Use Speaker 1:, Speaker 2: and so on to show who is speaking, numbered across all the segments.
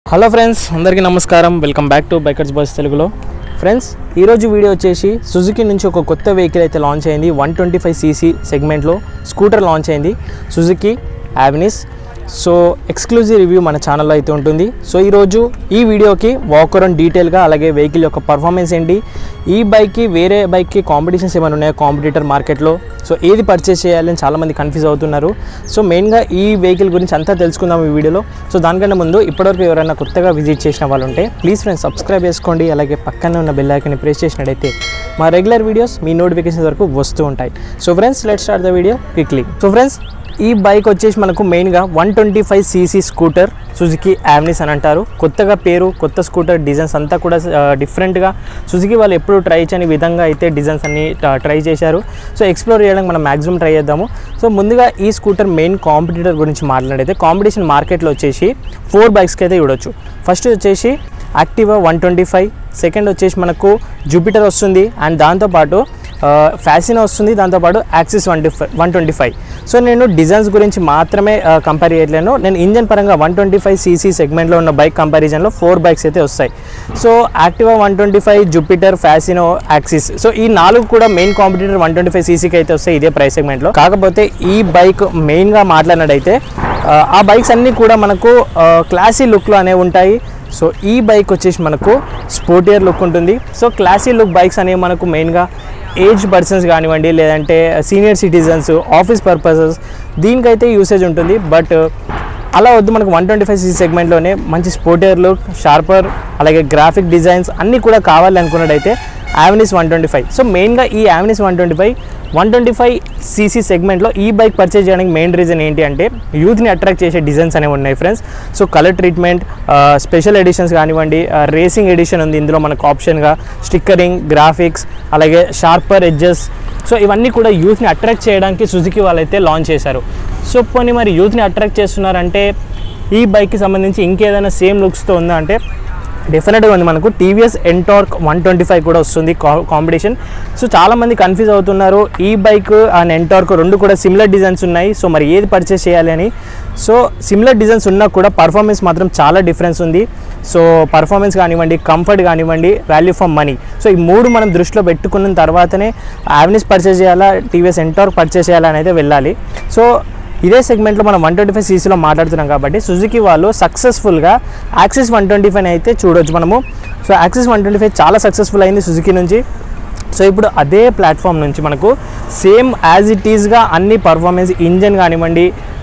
Speaker 1: hello friends అందరికీ నమస్కారం welcome back to bikers boys తెలుగులో ఫ్రెండ్స్ ఈరోజు వీడియో వచ్చేసి సుజుకి నుంచి ఒక కొత్త వెహికల్ అయితే లాంచ్ అయింది వన్ ట్వంటీ ఫైవ్ సీసీ సెగ్మెంట్లో స్కూటర్ లాంచ్ అయింది Suzuki Avenis so exclusive review మన ఛానల్లో అయితే ఉంటుంది సో ఈరోజు ఈ వీడియోకి వాకరన్ డీటెయిల్గా అలాగే వెహికల్ యొక్క పర్ఫార్మెన్స్ ఏంటి ఈ బైక్కి వేరే బైక్కి కాంపిటీషన్స్ ఏమైనా ఉన్నాయా కాంపిటీటర్ మార్కెట్లో సో ఏది పర్చేస్ చేయాలని చాలామంది కన్ఫ్యూజ్ అవుతున్నారు సో మెయిన్గా ఈ వెహికల్ గురించి అంతా తెలుసుకుందాం ఈ వీడియోలో సో దానికన్నా ముందు ఇప్పటివరకు ఎవరైనా కొత్తగా విజిట్ చేసిన వాళ్ళు ఉంటే ప్లీజ్ ఫ్రెండ్స్ సబ్స్క్రైబ్ చేసుకోండి అలాగే పక్కనే ఉన్న బెల్ ఐకన్ని ప్రెస్ చేసినట్టయితే మా రెగ్యులర్ వీడియోస్ మీ నోటిఫికేషన్ వరకు వస్తూ ఉంటాయి so friends let start the video quickly so friends ఈ బైక్ వచ్చేసి మనకు మెయిన్గా one twenty five CC scooter Suzuki Avenis అని అంటారు కొత్తగా పేరు కొత్త స్కూటర్ డిజైన్స్ అంతా కూడా డిఫరెంట్గా సుజుకి వాళ్ళు ఎప్పుడు ట్రై చేయని విధంగా అయితే డిజైన్స్ అన్ని ట్రై చేశారు సో ఎక్స్ప్లోర్ చేయడానికి మనం మ్యాక్సిమం ట్రై చేద్దాము సో ముందుగా ఈ స్కూటర్ మెయిన్ కాంపిటీటర్ గురించి మాట్లాడితే కాంపిటీషన్ మార్కెట్లో వచ్చేసి ఫోర్ బైక్స్కి అయితే చూడొచ్చు ఫస్ట్ వచ్చేసి Activa one twenty five second వచ్చేసి మనకు జూపిటర్ వస్తుంది అండ్ దాంతోపాటు ఫ్యాసినో వస్తుంది దాంతోపాటు Access one five one twenty five so నేను డిజైన్స్ గురించి మాత్రమే కంపేర్ చేయట్లేను నేను ఇంజన్ పరంగా వన్ ట్వంటీ ఫైవ్ సీసీ సెగ్మెంట్లో ఉన్న బైక్ కంపారిజన్లో ఫోర్ బైక్స్ అయితే వస్తాయి so Activa one twenty five Jupiter Fascino Access so ఈ నాలుగు కూడా main competitor one twenty five సీసీకి అయితే వస్తాయి ఇదే ప్రైస్ సెగ్మెంట్లో కాకపోతే ఈ బైక్ మెయిన్గా మాట్లాడినట్టయితే ఆ, ఆ బైక్స్ అన్నీ కూడా మనకు క్లాసీ లుక్లో అనేవి ఉంటాయి సో ఈ బైక్ వచ్చేసి మనకు స్పోర్టియర్ లుక్ ఉంటుంది సో క్లాసీ లుక్ బైక్స్ అనేవి మనకు మెయిన్గా ఏజ్ పర్సన్స్ కానివ్వండి లేదంటే సీనియర్ సిటిజన్స్ ఆఫీస్ పర్పసెస్ దీనికైతే యూసేజ్ ఉంటుంది బట్ అలా వద్దు మనకు వన్ ట్వంటీ ఫైవ్ సీ సెగ్మెంట్లోనే మంచి స్పోర్టియర్ లుక్ షార్పర్ అలాగే గ్రాఫిక్ డిజైన్స్ అన్నీ కూడా కావాలి అనుకున్నట్టయితే Avenis one twenty five so మెయిన్గా ఈ Avenis one twenty five one twenty five CC సెగ్మెంట్లో ఈ బైక్ పర్చేజ్ చేయడానికి మెయిన్ రీజన్ ఏంటి అంటే యూత్ని అట్రాక్ట్ చేసే డిజైన్స్ అనేవి ఉన్నాయి friends so colour treatment special editions కానివ్వండి రేసింగ్ ఎడిషన్ ఉంది ఇందులో మనకు ఆప్షన్గా స్టిక్కరింగ్ గ్రాఫిక్స్ అలాగే షార్పర్ ఎడ్జెస్ సో ఇవన్నీ కూడా యూత్ని అట్రాక్ట్ చేయడానికి సుజుకి వాళ్ళైతే లాంచ్ చేశారు సో పోనీ మరి యూత్ని అట్రాక్ట్ చేస్తున్నారంటే ఈ బైక్కి సంబంధించి ఇంకేదైనా సేమ్ లుక్స్తో ఉందా అంటే డెఫినెట్గా ఉంది మనకు TVS Ntorq one twenty five కూడా వస్తుంది కా- కాంపిటీషన్ సో చాలామంది కన్ఫ్యూజ్ అవుతున్నారు ఈ బైక్ అండ్ ఎంటార్క్ రెండు కూడా సిమిలర్ డిజైన్స్ ఉన్నాయి సో మరి ఏది పర్చేస్ చేయాలి అని సో సిమిలర్ డిజైన్స్ ఉన్నా కూడా పర్ఫార్మెన్స్ మాత్రం చాలా డిఫరెన్స్ ఉంది సో పర్ఫార్మెన్స్ కానివ్వండి కంఫర్ట్ కానివ్వండి వాల్యూ ఫర్ మనీ సో ఈ మూడు మనం దృష్టిలో పెట్టుకున్న తర్వాతనే యావెనిస్ పర్చేస్ చేయాలా టీవీఎస్ ఎంటార్క్ పర్చేస్ చేయాలా అని అయితే వెళ్ళాలి సో ఇదే సెగ్మెంట్లో మనం వన్ ట్వంటీ ఫైవ్ సీసీలో మాట్లాడుతున్నాం కాబట్టి సుజుకి వాళ్ళు సక్సెస్ఫుల్గా యాక్సిస్ వన్ ట్వంటీ ఫైవ్ అయితే చూడొచ్చు మనము so Access one twenty five చాలా సక్సెస్ఫుల్ అయింది సుజుకి నుంచి సో ఇప్పుడు అదే ప్లాట్ఫామ్ నుంచి మనకు సేమ్ యాజ్ ఇట్ ఈస్గా అన్ని పర్ఫార్మెన్స్ ఇంజన్ కానివ్వండి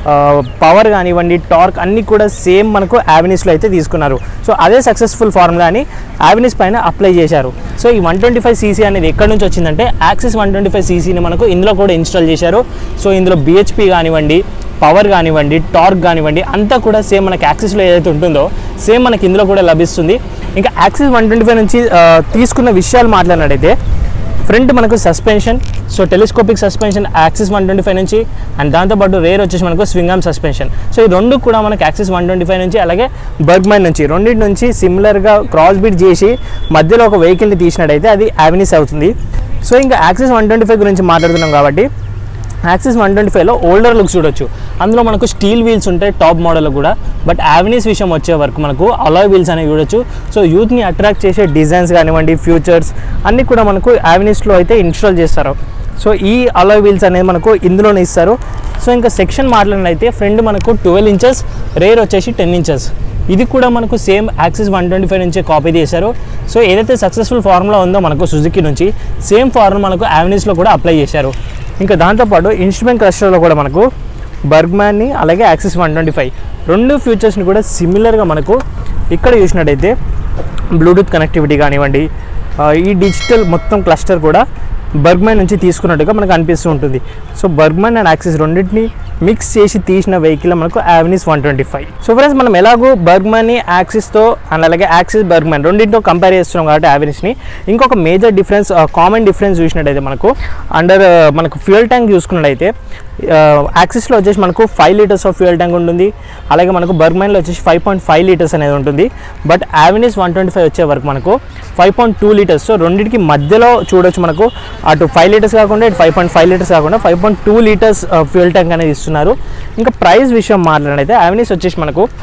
Speaker 1: పవర్ కానివ్వండి టార్క్ అన్నీ కూడా సేమ్ మనకు యావెనిస్లో అయితే తీసుకున్నారు సో అదే సక్సెస్ఫుల్ ఫార్ములాని యావెనిస్ పైన అప్లై చేశారు సో ఈ వన్ ట్వంటీ ఫైవ్ సీసీ అనేది ఎక్కడి నుంచి వచ్చిందంటే యాక్సిస్ వన్ ట్వంటీ ఫైవ్ సీసీని మనకు ఇందులో కూడా ఇన్స్టాల్ చేశారు సో ఇందులో బిహెచ్పి కానివ్వండి పవర్ కానివ్వండి టార్క్ కానివ్వండి అంతా కూడా సేమ్ మనకి యాక్సిస్లో ఏదైతే ఉంటుందో సేమ్ మనకి ఇందులో కూడా లభిస్తుంది ఇంకా యాక్సిస్ వన్ ట్వంటీ ఫైవ్ నుంచి ఆ, తీసుకున్న విషయాలు మాట్లాడినట్టయితే ఫ్రంట్ మనకు suspension so telescopic suspension Access one twenty five నుంచి అండ్ దాంతోపాటు రేర్ వచ్చేసి మనకు స్వింగామ్ సస్పెన్షన్ సో ఈ రెండు కూడా మనకి యాక్సిస్ వన్ ట్వంటీ ఫైవ్ నుంచి అలాగే బర్గ్మైన్ నుంచి రెండింటి నుంచి సిమిలర్గా క్రాస్ బీట్ చేసి మధ్యలో ఒక వెహికల్ని తీసినట్టయితే అది యావినిస్ అవుతుంది సో ఇంకా యాక్సిస్ వన్ ట్వంటీ ఫైవ్ గురించి మాట్లాడుతున్నాం కాబట్టి యాక్సిస్ వన్ ట్వంటీ ఫైవ్లో ఓల్డర్ లుక్స్ చూడొచ్చు అందులో మనకు స్టీల్ వీల్స్ ఉంటాయి టాప్ మోడల్ కూడా బట్ యావెనీస్ విషయం వచ్చే వరకు మనకు అలాయ్ వీల్స్ అనేవి చూడొచ్చు సో యూత్ని అట్రాక్ట్ చేసే డిజైన్స్ కానివ్వండి ఫ్యూచర్స్ అన్నీ కూడా మనకు యావెనీస్లో అయితే ఇన్స్టాల్ చేస్తారు సో ఈ అలాయ్ వీల్స్ అనేది మనకు ఇందులోనే ఇస్తారు సో ఇంకా సెక్షన్ మాట్లాడినైతే ఫ్రంట్ మనకు ట్వెల్వ్ ఇంచెస్ రేర్ వచ్చేసి టెన్ ఇంచెస్ ఇది కూడా మనకు same Access one twenty five నుంచే కాపీ చేశారు సో ఏదైతే సక్సెస్ఫుల్ ఫార్ములా ఉందో మనకు సుజుకి నుంచి సేమ్ ఫార్ములా మనకు యావెనీస్లో కూడా అప్లై చేశారు ఇంకా దాంతోపాటు ఇన్స్ట్రుమెంట్ క్లస్టర్లో కూడా మనకు బర్గ్మ్యాన్ని అలాగే యాక్సిస్ వన్ ట్వంటీ ఫైవ్ రెండు ఫీచర్స్ని కూడా సిమిలర్గా మనకు ఇక్కడ చూసినట్టయితే బ్లూటూత్ కనెక్టివిటీ కానివ్వండి ఆ, ఈ డిజిటల్ మొత్తం క్లస్టర్ కూడా బర్గ్మ్యాన్ నుంచి తీసుకున్నట్టుగా మనకు అనిపిస్తూ ఉంటుంది సో బర్గ్మ్యాన్ అండ్ యాక్సిస్ రెండింటిని మిక్స్ చేసి తీసిన వెహికల్ మనకు Avenis one twenty five so friends మనం ఎలాగో బర్గ్మ్యాన్ని యాక్సిస్తో అండ్ అలాగే యాక్సిస్ బర్గ్మ్యాన్ రెండింటితో కంపేర్ చేస్తున్నాం కాబట్టి యావెనిస్ని ఇంకొక మేజర్ డిఫరెన్స్ కామన్ డిఫరెన్స్ చూసినట్టయితే మనకు అండర్ మనకు ఫ్యూయల్ ట్యాంక్ చూసుకున్నట్టయితే యాక్సిస్లో వచ్చేసి మనకు five litres of fuel tank ఉంటుంది అలాగే మనకు బర్గ్మైన్లో వచ్చేసి ఫైవ్ పాయింట్ ఫైవ్ లీటర్స్ అనేది ఉంటుంది but Avenis one twenty five వచ్చే వరకు మనకు five point two litres so రెండింటికి మధ్యలో చూడొచ్చు మనకు అటు ఫైవ్ లీటర్స్ కాకుండా ఇటు ఫైవ్ పాయింట్ ఫైవ్ లీటర్స్ కాకుండా five point two litres fuel tank అనేది ఇస్తున్నారు ఇంకా ప్రైస్ విషయం మాట్లాడితే యావెనిస్ వచ్చేసి మనకు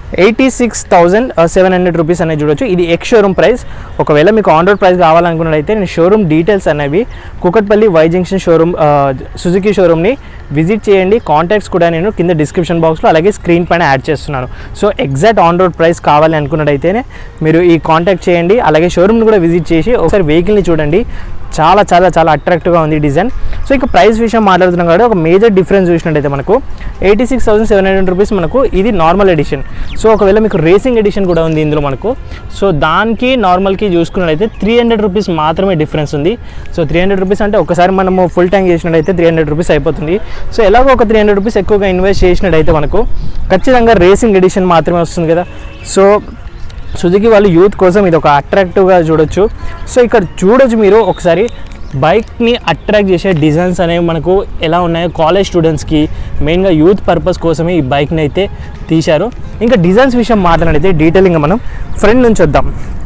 Speaker 1: eighty six thousand seven hundred rupees అనేది చూడొచ్చు ఇది ఎక్స్ షోరూమ్ ప్రైస్ ఒకవేళ మీకు ఆన్ రోడ్ ప్రైస్ కావాలనుకున్నట్లయితే నేను షోరూమ్ డీటెయిల్స్ అనేవి Kukatpally Y junction showroom Suzuki షోరూమ్ని విజిట్ చేయండి కాంటాక్ట్స్ కూడా నేను కింద డిస్క్రిప్షన్ బాక్స్లో అలాగే స్క్రీన్ పైన యాడ్ చేస్తున్నాను so exact on road price కావాలి అనుకున్నట్టయితేనే మీరు ఈ కాంటాక్ట్ చేయండి అలాగే షోరూమ్ని కూడా విజిట్ చేసి ఒకసారి వెహికల్ని చూడండి చాలా చాలా చాలా అట్రాక్టివ్గా ఉంది డిజైన్ సో ఇక ప్రైస్ విషయం మాట్లాడుతున్నాం కాబట్టి ఒక మేజర్ డిఫరెన్స్ చూసినట్టయితే మనకు eighty six thousand seven hundred rupees మనకు ఇది నార్మల్ ఎడిషన్ సో ఒకవేళ మీకు రేసింగ్ ఎడిషన్ కూడా ఉంది ఇందులో మనకు సో దానికి నార్మల్కి చూసుకున్నట్టయితే త్రీ హండ్రెడ్ రూపీస్ మాత్రమే డిఫరెన్స్ ఉంది సో త్రీ హండ్రెడ్ రూపీస్ అంటే ఒకసారి మనము ఫుల్ ట్యాంక్ చేసినట్టయితే త్రీ హండ్రెడ్ రూపీస్ అయిపోతుంది సో ఎలాగో ఒక త్రీ హండ్రెడ్ రూపీస్ ఎక్కువగా ఇన్వెస్ట్ చేసినట్టయితే మనకు ఖచ్చితంగా రేసింగ్ ఎడిషన్ మాత్రమే వస్తుంది కదా సో సుజుకి వాళ్ళు యూత్ కోసం ఇది ఒక అట్రాక్టివ్గా చూడొచ్చు సో ఇక్కడ చూడొచ్చు మీరు ఒకసారి బైక్ని అట్రాక్ట్ చేసే డిజైన్స్ అనేవి మనకు ఎలా ఉన్నాయో కాలేజ్ స్టూడెంట్స్కి మెయిన్గా యూత్ పర్పస్ కోసమే ఈ బైక్ని అయితే తీశారు ఇంకా డిజైన్స్ విషయం మాట్లాడితే డీటెయిలింగ్ మనం ఫ్రంట్ నుంచి వద్దాం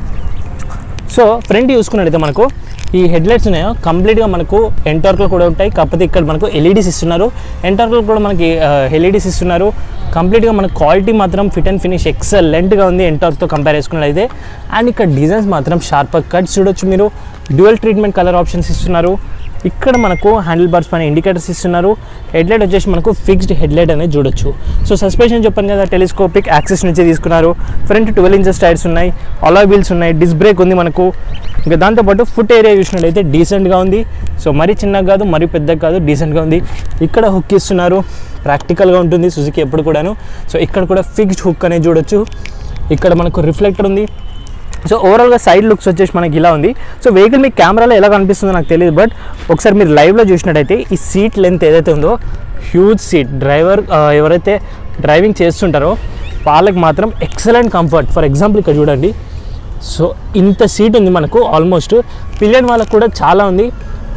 Speaker 1: సో ఫ్రంట్ చూసుకున్నట్టయితే మనకు ఈ హెడ్లైట్స్ ఉన్నాయో కంప్లీట్గా మనకు ఎంటార్క్లో కూడా ఉంటాయి కాకపోతే ఇక్కడ మనకు ఎల్ఈడీస్ ఇస్తున్నారు ఎంటార్క్లో కూడా మనకి ఎల్ఈడీస్ ఇస్తున్నారు కంప్లీట్గా మన క్వాలిటీ మాత్రం ఫిట్ అండ్ ఫినిష్ ఎక్సలెంట్గా ఉంది ఎంటార్క్తో కంపేర్ చేసుకున్నట్లయితే అండ్ ఇక్కడ డిజైన్స్ మాత్రం షార్ప్గా కట్స్ చూడొచ్చు మీరు డ్యూయల్ ట్రీట్మెంట్ కలర్ ఆప్షన్స్ ఇస్తున్నారు ఇక్కడ మనకు హ్యాండిల్ బార్స్ పైన ఇండికేటర్స్ ఇస్తున్నారు హెడ్లైట్ వచ్చేసి మనకు ఫిక్స్డ్ హెడ్లైట్ అనేది చూడొచ్చు సో సస్పెన్షన్ చెప్పాను కదా టెలిస్కోపిక్ యాక్సెస్ నుంచి తీసుకున్నారు ఫ్రంట్ ట్వెల్వ్ ఇంచెస్ టైర్స్ ఉన్నాయి అలా వీల్స్ ఉన్నాయి డిస్ బ్రేక్ ఉంది మనకు ఇంకా దాంతోపాటు ఫుట్ ఏరియా చూసినట్లయితే డీసెంట్గా ఉంది సో మరీ చిన్నగా కాదు మరీ పెద్దగా కాదు డీసెంట్గా ఉంది ఇక్కడ హుక్ ఇస్తున్నారు ప్రాక్టికల్గా ఉంటుంది సుజుకి ఎప్పుడు కూడాను సో ఇక్కడ కూడా ఫిక్స్డ్ హుక్ అనేది చూడొచ్చు ఇక్కడ మనకు రిఫ్లెక్టర్ ఉంది సో ఓవరాల్గా సైడ్ లుక్స్ వచ్చేసి మనకి ఇలా ఉంది సో వెహికల్ మీకు కెమెరాలో ఎలా కనిపిస్తుందో నాకు తెలియదు బట్ ఒకసారి మీరు లైవ్లో చూసినట్టయితే ఈ సీట్ లెంత్ ఏదైతే ఉందో హ్యూజ్ సీట్ డ్రైవర్ ఎవరైతే డ్రైవింగ్ చేస్తుంటారో వాళ్ళకి మాత్రం ఎక్సలెంట్ కంఫర్ట్ ఫర్ ఎగ్జాంపుల్ ఇక్కడ చూడండి సో ఇంత సీట్ ఉంది మనకు ఆల్మోస్ట్ పిల్లన్ వాళ్ళకు కూడా చాలా ఉంది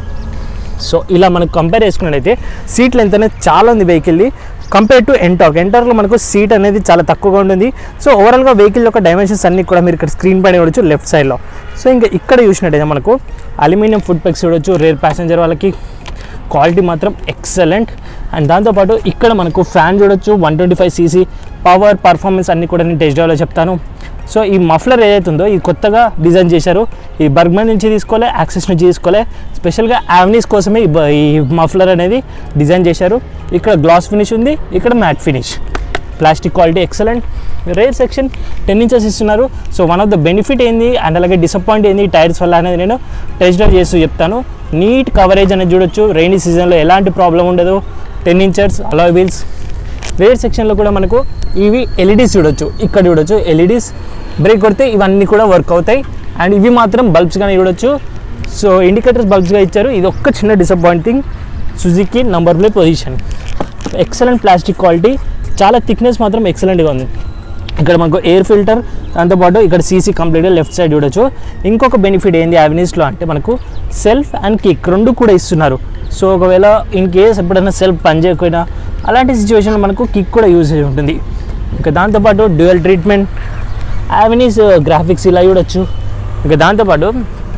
Speaker 1: సో ఇలా మనకు కంపేర్ చేసుకున్నట్టయితే సీట్ లెంత్ అనేది చాలా ఉంది వెహికల్ది కంపేర్ టు ఎంటాక్ ఎంటాక్లో మనకు సీట్ అనేది చాలా తక్కువగా ఉంటుంది సో ఓవరాల్గా వెహికల్ యొక్క డైమెన్షన్స్ అన్ని కూడా మీరు ఇక్కడ స్క్రీన్ పైన చూడొచ్చు లెఫ్ట్ సైడ్లో సో ఇంకా ఇక్కడ చూసినట్టయితే మనకు అల్యూమినియం ఫుడ్ పెక్స్ చూడొచ్చు రేర్ ప్యాసింజర్ వాళ్ళకి క్వాలిటీ మాత్రం ఎక్సలెంట్ అండ్ దాంతోపాటు ఇక్కడ మనకు ఫ్యాన్ చూడొచ్చు one twenty five CC power performance అన్ని కూడా నేను టెస్ట్ డ్రైవ్లో చెప్తాను సో ఈ మఫ్లర్ ఏదైతే ఉందో ఇది కొత్తగా డిజైన్ చేశారు ఈ బర్గ్మన్ నుంచి తీసుకోలే యాక్సెస్ నుంచి తీసుకోలే స్పెషల్గా యావనీస్ కోసమే ఈ బ- ఈ మఫ్లర్ అనేది డిజైన్ చేశారు ఇక్కడ గ్లాస్ ఫినిష్ ఉంది ఇక్కడ matte finish plastic quality excellent rear section ten inches ఇస్తున్నారు so one of the benefit ఏంది అండ్ అలాగే డిసప్పాయింట్ ఏంది టైర్స్ వల్ల అనేది నేను టెస్ట్ డ్రైవ్ చేస్తూ చెప్తాను నీట్ కవరేజ్ అనేది చూడొచ్చు రైనీ సీజన్లో ఎలాంటి ప్రాబ్లం ఉండదు టెన్ ఇంచెస్ అలా వీల్స్ రేర్ సెక్షన్లో కూడా మనకు ఇవి ఎల్ఈడీస్ చూడొచ్చు ఇక్కడ చూడొచ్చు ఎల్ఈడీస్ బ్రేక్ కొడితే ఇవన్నీ కూడా వర్క్ అవుతాయి అండ్ ఇవి మాత్రం బల్బ్స్ కానీ చూడొచ్చు సో ఇండికేటర్స్ బల్బ్స్గా ఇచ్చారు ఇది ఒక్క చిన్న disappointing Suzuki number plate position excellent plastic quality చాలా థిక్నెస్ మాత్రం ఎక్సలెంట్గా ఉంది ఇక్కడ మనకు ఎయిర్ ఫిల్టర్ దాంతోపాటు ఇక్కడ సీసీ కంప్లీట్గా లెఫ్ట్ సైడ్ చూడొచ్చు ఇంకొక బెనిఫిట్ ఏంది యావినీస్లో అంటే మనకు సెల్ఫ్ అండ్ కిక్ రెండు కూడా ఇస్తున్నారు సో ఒకవేళ ఇన్ కేస్ ఎప్పుడైనా సెల్ఫ్ పని చేయకపోయినా అలాంటి సిచ్యువేషన్లో మనకు కిక్ కూడా యూజ్ అయి ఉంటుంది ఇంకా దాంతోపాటు డ్యూయల్ ట్రీట్మెంట్ యావినీస్ గ్రాఫిక్స్ ఇలా చూడొచ్చు ఇంకా దాంతోపాటు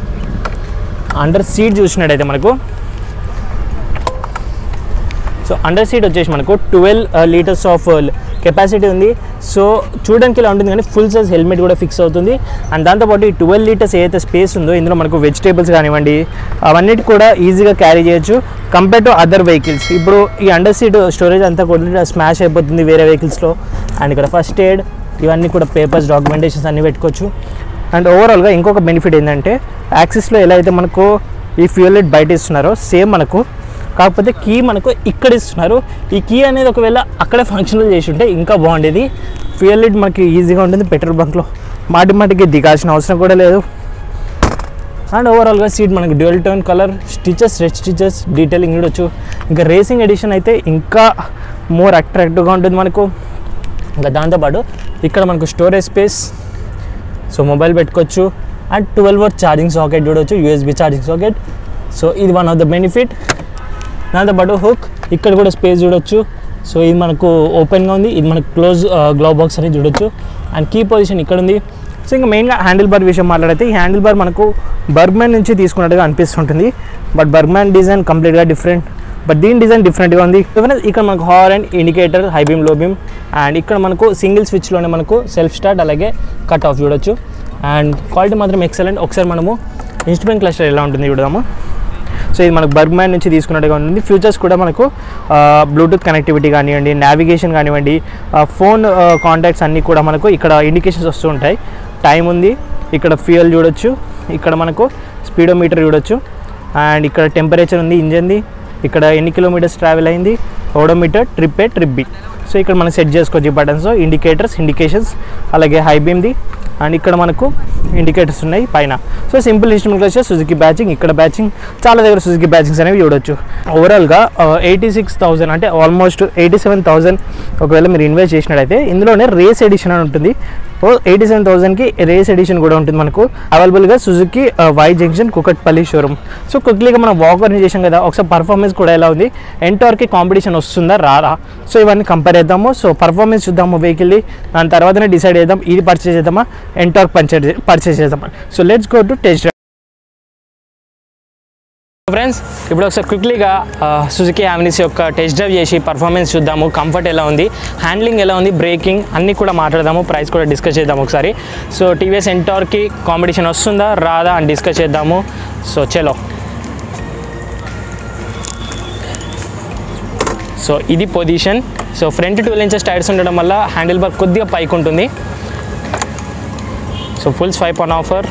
Speaker 1: అండర్ సీట్ చూసినట్టయితే మనకు సో అండర్ సీట్ వచ్చేసి మనకు ట్వెల్వ్ లీటర్స్ ఆఫ్ కెపాసిటీ ఉంది సో చూడడానికి ఇలా ఉంటుంది కానీ ఫుల్ సైజ్ హెల్మెట్ కూడా ఫిక్స్ అవుతుంది అండ్ దాంతోపాటు ఈ ట్వెల్వ్ లీటర్స్ ఏదైతే స్పేస్ ఉందో ఇందులో మనకు వెజిటేబుల్స్ కానివ్వండి అవన్నిటి కూడా ఈజీగా క్యారీ చేయొచ్చు కంపేర్ టు అదర్ వెహికల్స్ ఇప్పుడు ఈ అండర్ సీట్ స్టోరేజ్ అంతా కూడా స్మాష్ అయిపోతుంది వేరే వెహికల్స్లో అండ్ ఇక్కడ ఫస్ట్ ఎయిడ్ ఇవన్నీ కూడా పేపర్స్ డాక్యుమెంటేషన్స్ అన్నీ పెట్టుకోవచ్చు అండ్ ఓవరాల్గా ఇంకొక బెనిఫిట్ ఏంటంటే యాక్సిస్లో ఎలా అయితే మనకు ఈ ఫ్యూయల్ లైట్ బయట ఇస్తున్నారో సేమ్ మనకు కాకపోతే కీ మనకు ఇక్కడ ఇస్తున్నారు ఈ కీ అనేది ఒకవేళ అక్కడే ఫంక్షనల్ చేసి ఉంటే ఇంకా బాగుండేది ఫ్యూయల్ లైట్ మనకి ఈజీగా ఉంటుంది పెట్రోల్ బంక్లో మాటి మాటికి దిగాల్సిన అవసరం కూడా లేదు అండ్ ఓవరాల్గా సీట్ మనకి dual tone colour stitches red stitches detailing చూడొచ్చు ఇంకా రేసింగ్ ఎడిషన్ అయితే ఇంకా మోర్ అట్రాక్టివ్గా ఉంటుంది మనకు ఇంకా దాంతోపాటు ఇక్కడ మనకు స్టోరేజ్ స్పేస్ సో మొబైల్ పెట్టుకోవచ్చు and twelve worth charging socket చూడవచ్చు యూఎస్బి ఛార్జింగ్ సాకెట్ సో ఇది వన్ ఆఫ్ ద బెనిఫిట్ దాంతోపాటు హుక్ ఇక్కడ కూడా స్పేస్ చూడొచ్చు సో ఇది మనకు ఓపెన్గా ఉంది ఇది మనకు క్లోజ్ గ్లో బాక్స్ అనేది చూడొచ్చు అండ్ కీ పొజిషన్ ఇక్కడ ఉంది సో ఇంకా మెయిన్గా హ్యాండిల్ బార్ విషయం మాట్లాడితే ఈ హ్యాండిల్ బార్ మనకు బర్గ్మ్యాన్ నుంచి తీసుకున్నట్టుగా అనిపిస్తుంటుంది బట్ బర్గ్మ్యాన్ డిజైన్ కంప్లీట్గా డిఫరెంట్ బట్ దీని డిజైన్ డిఫరెంట్గా ఉంది Friends, ఇక్కడ మనకు హార్ and indicator high beam low beam and ఇక్కడ మనకు సింగిల్ స్విచ్లోనే మనకు సెల్ఫ్ స్టార్ట్ అలాగే కట్ ఆఫ్ చూడొచ్చు అండ్ క్వాలిటీ మాత్రం ఎక్సలెంట్ ఒకసారి మనము ఇన్స్ట్రుమెంట్ క్లస్టర్ ఎలా ఉంటుంది చూడదాము సో ఇది మనకు బర్గ్మ్యాన్ నుంచి తీసుకున్నట్టుగా ఉంటుంది ఫ్యూచర్స్ కూడా మనకు బ్లూటూత్ కనెక్టివిటీ కానివ్వండి నావిగేషన్ కానివ్వండి ఫోన్ కాంటాక్ట్స్ అన్నీ కూడా మనకు ఇక్కడ ఇండికేషన్స్ వస్తూ ఉంటాయి టైం ఉంది ఇక్కడ ఫ్యూయల్ చూడొచ్చు ఇక్కడ మనకు స్పీడోమీటర్ చూడొచ్చు అండ్ ఇక్కడ టెంపరేచర్ ఉంది ఇంజన్ది ఇక్కడ ఎన్ని కిలోమీటర్స్ ట్రావెల్ అయింది odometer trip A trip B so ఇక్కడ మనం సెట్ చేసుకోవచ్చు ఈ బటన్స్ ఇండికేటర్స్ ఇండికేషన్స్ అలాగే హై బీమ్ది అండ్ ఇక్కడ మనకు ఇండికేటర్స్ ఉన్నాయి పైన సో సింపుల్ ఇన్స్ట్రుమెంట్ వచ్చే సుజుకి బ్యాచింగ్ ఇక్కడ బ్యాచింగ్ చాలా దగ్గర సుజుకి బ్యాచింగ్స్ అనేవి చూడొచ్చు ఓవరాల్గా ఎయిటీ సిక్స్ థౌసండ్ అంటే ఆల్మోస్ట్ ఎయిటీ సెవెన్ థౌసండ్ ఒకవేళ మీరు ఇన్వెస్ట్ చేసినట్టయితే ఇందులోనే రేస్ ఎడిషన్ అని ఉంటుంది ఓ ఎయిటీ సెవెన్ థౌసండ్కి రేస్ ఎడిషన్ కూడా ఉంటుంది మనకు అవైలబుల్గా Suzuki Y junction Kukatpally showroom so క్విక్లీగా మనం వాక్ అని చేసాం కదా ఒకసారి పర్ఫార్మెన్స్ కూడా ఎలా ఉంది ఎంటోర్కి కాంపిటీషన్ వస్తుందా రారా సో ఇవన్నీ కంపేర్ చేద్దాము సో పర్ఫార్మెన్స్ చూద్దాము వెహికల్ది దాని తర్వాతనే డిసైడ్ చేద్దాం ఇది పర్చేస్ చేద్దామా ఎంటార్క్ పర్చేజ్ పర్చేస్ చేద్దామా so let's go to test friends ఇప్పుడు ఒకసారి క్విక్లీగా సుజుకి యామినిస్ యొక్క టెస్ట్ డ్రైవ్ చేసి పర్ఫార్మెన్స్ చూద్దాము కంఫర్ట్ ఎలా ఉంది హ్యాండ్లింగ్ ఎలా ఉంది బ్రేకింగ్ అన్నీ కూడా మాట్లాడదాము ప్రైస్ కూడా డిస్కస్ చేద్దాము ఒకసారి సో టీవీఎస్ ఎంటార్కి కాంపిటీషన్ వస్తుందా రాదా అని డిస్కస్ చేద్దాము సో చలో సో ఇది position so front two inches tyres ఉండడం వల్ల హ్యాండిల్ బార్ కొద్దిగా పైకి ఉంటుంది so full swipe on offer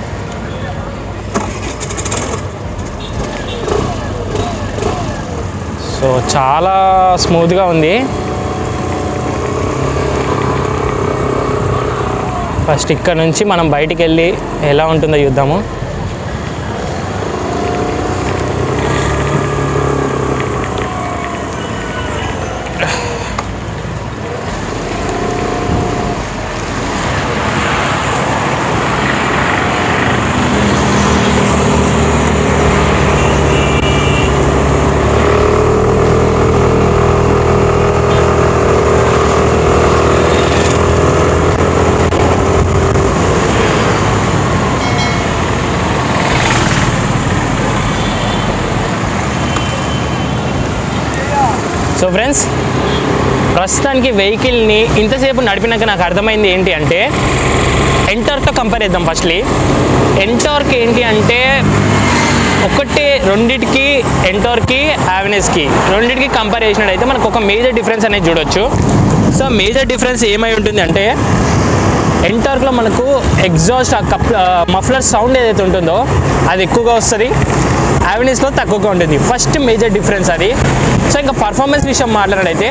Speaker 1: so చాలా స్మూత్గా ఉంది ఫస్ట్ ఇక్కడ నుంచి మనం బయటికి వెళ్ళి ఎలా ఉంటుందో చూద్దాము సో ఫ్రెండ్స్ ప్రస్తుతానికి వెహికల్ని ఇంతసేపు నడిపినాక నాకు అర్థమైంది ఏంటి అంటే ఎంటార్క్తో కంపేర్ చేద్దాం ఫస్ట్లీ ఎంటార్క్ ఏంటి అంటే ఒకటి రెండిటికి ఎంటార్కి యావెనెస్కి రెండిటికి కంపేర్ చేసినట్టయితే మనకు ఒక మేజర్ డిఫరెన్స్ అనేది చూడొచ్చు సో మేజర్ డిఫరెన్స్ ఏమై ఉంటుంది అంటే ఎంటార్క్లో మనకు ఎగ్జాస్ట్ ఆ కప్ మఫ్లర్ సౌండ్ ఏదైతే ఉంటుందో అది ఎక్కువగా వస్తుంది యావెన్యూస్లో తక్కువగా ఉంటుంది ఫస్ట్ మేజర్ డిఫరెన్స్ అది సో ఇంకా పర్ఫార్మెన్స్ విషయం మాట్లాడైతే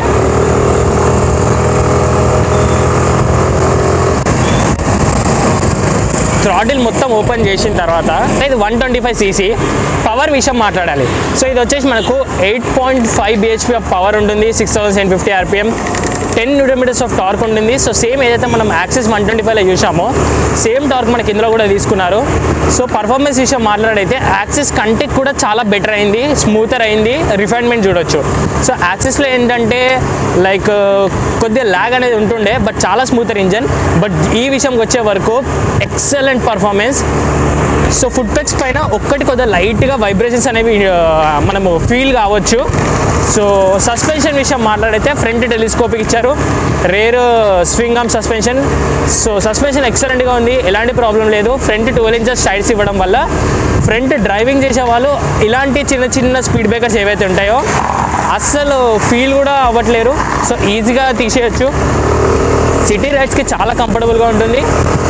Speaker 1: థ్రాటిల్ మొత్తం ఓపెన్ చేసిన తర్వాత ఇది one twenty five CC power విషయం మాట్లాడాలి సో ఇది వచ్చేసి మనకు eight point five BHP of power ఉంటుంది six thousand seven fifty RPM ten newton metres of torque ఉంటుంది సో సేమ్ ఏదైతే మనం యాక్సెస్ వన్ ట్వంటీ ఫైవ్లో చూసామో సేమ్ టార్క్ మనకి ఇందులో కూడా తీసుకున్నారు సో పర్ఫార్మెన్స్ విషయం మాట్లాడైతే యాక్సెస్ కంటే కూడా చాలా బెటర్ అయింది స్మూతర్ అయింది రిఫైన్మెంట్ చూడొచ్చు సో యాక్సెస్లో ఏంటంటే లైక్ కొద్దిగా ల్యాగ్ అనేది ఉంటుండే బట్ చాలా స్మూతర్ ఇంజన్ బట్ ఈ విషయంకి వచ్చే వరకు excellent performance so foot pegs పైన ఒక్కటి కొద్దిగా లైట్గా వైబ్రేషన్స్ అనేవి ఆ, మనము ఫీల్ కావచ్చు సో సస్పెన్షన్ విషయం మాట్లాడితే ఫ్రంట్ టెలిస్కోపిక్ ఇచ్చారు rear swing arm suspension so suspension ఎక్సలెంట్గా ఉంది ఎలాంటి ప్రాబ్లం లేదు ఫ్రంట్ ట్వెల్వ్ ఇంచెస్ టైర్స్ ఇవ్వడం వల్ల ఫ్రంట్ డ్రైవింగ్ చేసే వాళ్ళు ఇలాంటి చిన్న చిన్న స్పీడ్ బ్రేకర్స్ ఏవైతే ఉంటాయో అస్సలు ఫీల్ కూడా అవ్వట్లేరు సో ఈజీగా తీసేయచ్చు సిటీ రైడ్స్కి చాలా కంఫర్టబుల్గా ఉంటుంది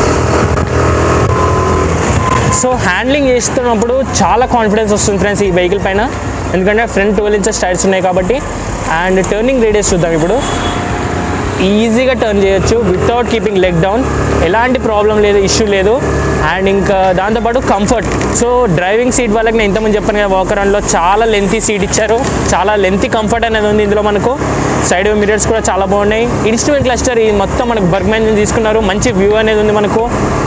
Speaker 1: సో హ్యాండ్లింగ్ చేస్తున్నప్పుడు చాలా కాన్ఫిడెన్స్ వస్తుంది ఫ్రెండ్స్ ఈ వెహికల్ పైన ఎందుకంటే ఫ్రంట్ ట్వెల్వ్ ఇంచెస్ టైర్స్ ఉన్నాయి కాబట్టి అండ్ టర్నింగ్ రేడియస్ చూద్దాం ఇప్పుడు ఈజీగా టర్న్ చేయొచ్చు వితౌట్ కీపింగ్ లెగ్ డౌన్ ఎలాంటి ప్రాబ్లం లేదు ఇష్యూ లేదు అండ్ ఇంకా దాంతోపాటు కంఫర్ట్ సో డ్రైవింగ్ సీట్ వాళ్ళకి నేను ఇంతకుముందు చెప్పాను కదా వాకర్ లో చాలా లెంతీ సీట్ ఇచ్చారు చాలా లెంతీ కంఫర్ట్ అనేది ఉంది ఇందులో మనకు సైడ్ మిరర్స్ కూడా చాలా బాగున్నాయి ఇన్స్ట్రుమెంట్ క్లస్టర్ ఇది మొత్తం మనకు బర్గ్మెన్ తీసుకున్నారు మంచి వ్యూ అనేది ఉంది మనకు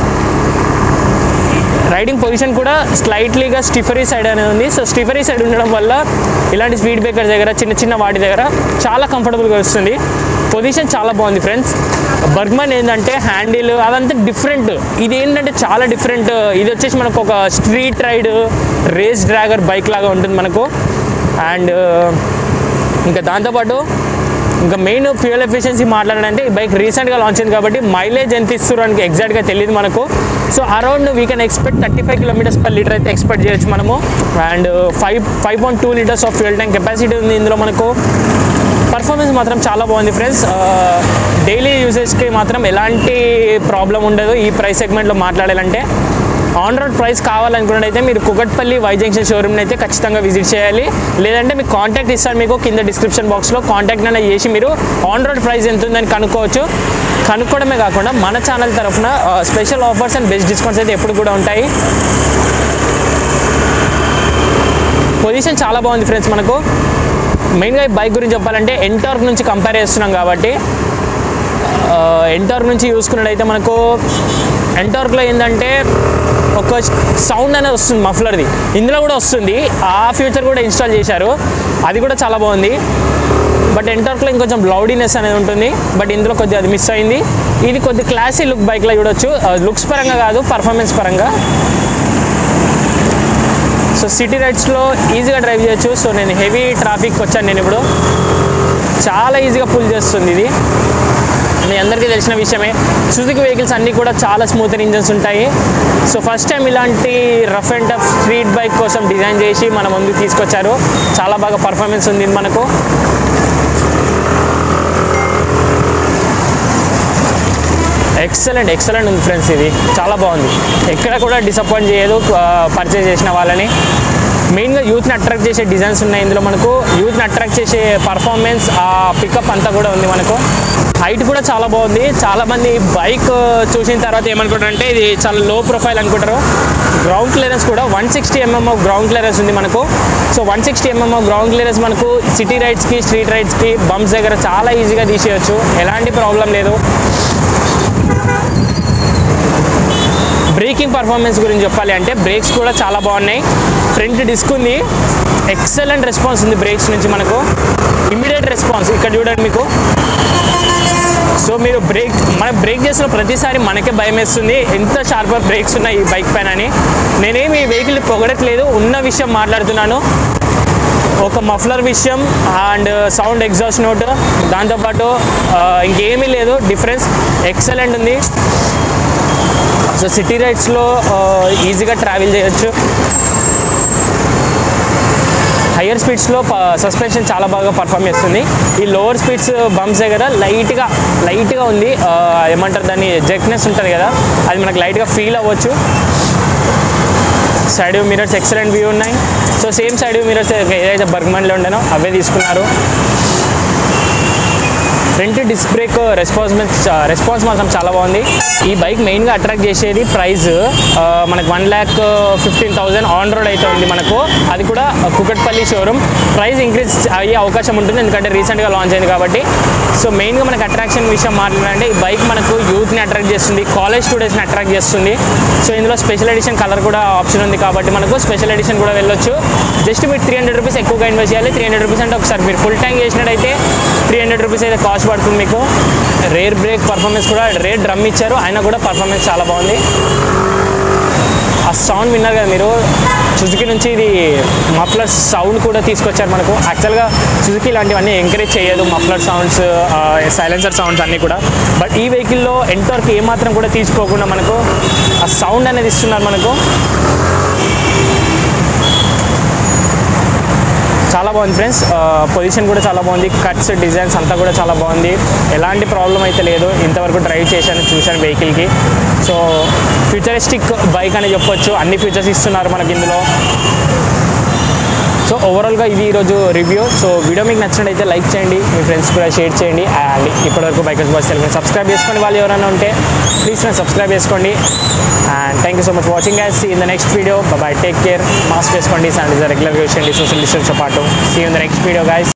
Speaker 1: రైడింగ్ పొజిషన్ కూడా స్లైట్లీగా స్టిఫరీ సైడ్ అనేది ఉంది సో స్టిఫరీ సైడ్ ఉండడం వల్ల ఇలాంటి స్పీడ్ బ్రేకర్ దగ్గర చిన్న చిన్న వాటి దగ్గర చాలా కంఫర్టబుల్గా వస్తుంది పొజిషన్ చాలా బాగుంది ఫ్రెండ్స్ బర్గ్మన్ ఏంటంటే హ్యాండిల్ అదంతా డిఫరెంట్ ఇది ఏంటంటే చాలా డిఫరెంట్ ఇది వచ్చేసి మనకు ఒక స్ట్రీట్ రైడ్ రేస్ డ్రాగర్ బైక్ లాగా ఉంటుంది మనకు అండ్ ఇంకా దాంతోపాటు ఇంకా మెయిన్ ఫ్యూయల్ ఎఫిషియన్సీ మాట్లాడాలంటే ఈ బైక్ రీసెంట్గా లాంచ్ అయింది కాబట్టి మైలేజ్ ఎంత ఇస్తారు అని ఎగ్జాక్ట్గా తెలియదు మనకు so around we can expect thirty five kilometres per litre అయితే ఎక్స్పెక్ట్ చేయొచ్చు మనము and five five point two litres of fuel tank capacity ఉంది ఇందులో మనకు పర్ఫార్మెన్స్ మాత్రం చాలా బాగుంది ఫ్రెండ్స్ డైలీ యూసేజ్కి మాత్రం ఎలాంటి ప్రాబ్లం ఉండదు ఈ ప్రైస్ సెగ్మెంట్లో మాట్లాడాలంటే ఆన్ రోడ్ ప్రైస్ కావాలనుకున్నట్టయితే మీరు కుకట్పల్లి వై జంక్షన్ షోరూమ్ని అయితే ఖచ్చితంగా విజిట్ చేయాలి లేదంటే మీకు కాంటాక్ట్ ఇస్తాను మీకు కింద డిస్క్రిప్షన్ బాక్స్లో కాంటాక్ట్ అనేది చేసి మీరు ఆన్ రోడ్ ప్రైస్ ఎంత ఉందని కనుక్కోవచ్చు కనుక్కోవడమే కాకుండా మన ఛానల్ తరఫున special offers and best discounts అయితే ఎప్పుడు కూడా ఉంటాయి పొజిషన్ చాలా బాగుంది ఫ్రెండ్స్ మనకు మెయిన్గా ఈ బైక్ గురించి చెప్పాలంటే ఎంటార్క్ నుంచి కంపేర్ చేస్తున్నాం కాబట్టి ఎంటార్క్ నుంచి చూసుకున్నట్టయితే మనకు ఎంటార్క్లో ఏంటంటే ఒక సౌండ్ అనేది వస్తుంది మఫ్లర్ది ఇందులో కూడా వస్తుంది ఆ ఫ్యూచర్ కూడా ఇన్స్టాల్ చేశారు అది కూడా చాలా బాగుంది బట్ ఎంటార్క్లో ఇంకొంచెం లౌడీనెస్ అనేది ఉంటుంది బట్ ఇందులో కొద్దిగా అది మిస్ అయింది ఇది కొద్ది క్లాసీ లుక్ బైక్లో చూడొచ్చు లుక్స్ పరంగా కాదు పర్ఫార్మెన్స్ పరంగా సో సిటీ రైడ్స్లో ఈజీగా డ్రైవ్ చేయొచ్చు సో నేను హెవీ ట్రాఫిక్ వచ్చాను నేను ఇప్పుడు చాలా ఈజీగా పుల్ చేస్తుంది ఇది మీ అందరికీ తెలిసిన విషయమే సుజుకి వెహికల్స్ అన్నీ కూడా చాలా స్మూత్ ఇంజన్స్ ఉంటాయి సో ఫస్ట్ టైం ఇలాంటి rough and tough street bike కోసం డిజైన్ చేసి మన ముందుకు తీసుకొచ్చారు చాలా బాగా పర్ఫార్మెన్స్ ఉంది మనకు ఎక్సలెంట్ ఎక్సలెంట్ ఉంది ఫ్రెండ్స్ ఇది చాలా బాగుంది ఎక్కడ కూడా డిసప్పాయింట్ చేయదు పర్చేస్ చేసిన వాళ్ళని మెయిన్గా యూత్ని అట్రాక్ట్ చేసే డిజైన్స్ ఉన్నాయి ఇందులో మనకు యూత్ని అట్రాక్ట్ చేసే పర్ఫార్మెన్స్ ఆ పికప్ అంతా కూడా ఉంది మనకు హైట్ కూడా చాలా బాగుంది చాలామంది బైక్ చూసిన తర్వాత ఏమనుకుంటారంటే ఇది చాలా లో ప్రొఫైల్ అనుకుంటారు గ్రౌండ్ క్లియరెన్స్ కూడా one sixty mm of ground clearance ఉంది మనకు so one sixty mm of ground clearance మనకు సిటీ రైడ్స్కి స్ట్రీట్ రైడ్స్కి బంప్స్ దగ్గర చాలా ఈజీగా తీసేయచ్చు ఎలాంటి ప్రాబ్లం లేదు బ్రేకింగ్ పర్ఫార్మెన్స్ గురించి చెప్పాలి అంటే బ్రేక్స్ కూడా చాలా బాగున్నాయి ఫ్రంట్ డిస్క్ ఉంది ఎక్సలెంట్ రెస్పాన్స్ ఉంది బ్రేక్స్ నుంచి మనకు ఇమీడియట్ రెస్పాన్స్ ఇక్కడ చూడండి మీకు సో మీరు బ్రేక్ మనం బ్రేక్ చేసిన ప్రతిసారి మనకే భయం వేస్తుంది ఎంత షార్పర్ బ్రేక్స్ ఉన్నాయి ఈ బైక్ పైన అని నేనేమి ఈ వెహికల్ పొగడట్లేదు ఉన్న విషయం మాట్లాడుతున్నాను ఒక మఫ్లర్ విషయం అండ్ సౌండ్ ఎగ్జాస్ట్ నోట్ దాంతోపాటు ఆ, ఇంకేమీ లేదు డిఫరెన్స్ ఎక్సలెంట్ ఉంది సో సిటీ రైడ్స్లో ఈజీగా ట్రావెల్ చేయొచ్చు హయ్యర్ స్పీడ్స్లో సస్పెన్షన్ చాలా బాగా పర్ఫామ్ చేస్తుంది ఈ లోవర్ స్పీడ్స్ బంప్స్ దగ్గర లైట్గా లైట్గా ఉంది ఆ, ఏమంటారు దాన్ని జెక్నెస్ ఉంటుంది కదా అది మనకు లైట్గా ఫీల్ అవ్వచ్చు side view mirrors excellent view ఉన్నాయి so same side view mirrors ఏదైతే బర్గ్మన్లో ఉండేనో అవే తీసుకున్నారు front disc brake response response మాత్రం చాలా బాగుంది ఈ బైక్ మెయిన్గా అట్రాక్ట్ చేసేది ప్రైస్ మనకు one lakh fifteen thousand on road అయితే ఉంది మనకు అది కూడా కుకట్పల్లి షోరూమ్ ప్రైస్ ఇంక్రీజ్ అయ్యే అవకాశం ఉంటుంది ఎందుకంటే రీసెంట్గా లాంచ్ అయింది కాబట్టి సో మెయిన్గా మనకు అట్రాక్షన్ విషయం మాట్లాడాలంటే ఈ బైక్ మనకు యూత్ని అట్రాక్ట్ చేస్తుంది కాలేజ్ స్టూడెంట్స్ని అట్రాక్ట్ చేస్తుంది సో ఇందులో స్పెషల్ ఎడిషన్ కలర్ కూడా ఆప్షన్ ఉంది కాబట్టి మనకు స్పెషల్ ఎడిషన్ కూడా వెళ్ళొచ్చు జస్ట్ మీరు త్రీ హండ్రెడ్ రూపీస్ ఎక్కువగా ఇన్వెస్ట్ చేయాలి త్రీ హండ్రెడ్ రూపీస్ అంటే ఒకసారి మీరు ఫుల్ ట్యాంక్ చేసినట్టయితే త్రీ హండ్రెడ్ రూపీస్ అయితే కాస్ట్ పడుతుంది మీకు రేర్ బ్రేక్ పర్ఫార్మెన్స్ కూడా రేర్ డ్రమ్ ఇచ్చారు అయినా కూడా పర్ఫార్మెన్స్ చాలా బాగుంది ఆ సౌండ్ విన్నారు కదా మీరు సుజుకి నుంచి ఇది మఫ్లర్ సౌండ్ కూడా తీసుకొచ్చారు మనకు యాక్చువల్గా సుజుకి ఇలాంటివన్నీ ఎంకరేజ్ చేయదు మఫ్లర్ సౌండ్స్ సైలెన్సర్ సౌండ్స్ అన్నీ కూడా బట్ ఈ వెహికల్లో ఎంతవరకు ఏమాత్రం కూడా తీసుకోకుండా మనకు ఆ సౌండ్ అనేది ఇస్తున్నారు మనకు చాలా బాగుంది ఫ్రెండ్స్ పొజిషన్ కూడా చాలా బాగుంది కట్స్ డిజైన్స్ అంతా కూడా చాలా బాగుంది ఎలాంటి ప్రాబ్లం అయితే లేదు ఇంతవరకు డ్రైవ్ చేశాను చూశాను వెహికల్కి సో ఫ్యూచరిస్టిక్ బైక్ అని చెప్పొచ్చు అన్ని ఫీచర్స్ ఇస్తున్నారు మనకి ఇందులో సో ఓవరాల్గా ఇది ఈరోజు రివ్యూ సో వీడియో మీకు నచ్చినట్టయితే లైక్ చేయండి మీ ఫ్రెండ్స్ కూడా షేర్ చేయండి అండ్ ఇప్పటివరకు బైకర్స్ బాయ్స్ తెలుగు సబ్స్క్రైబ్ చేసుకోండి వాళ్ళు ఎవరైనా ఉంటే ప్లీజ్ నేను సబ్స్క్రైబ్ చేసుకోండి and thank you so much watching as in the next video bye take care mask వేసుకోండి శానిటైజర్ రెగ్యులర్గా యూస్ చేయండి సోషల్ డిస్టెన్స్ పాటు see in the next video guys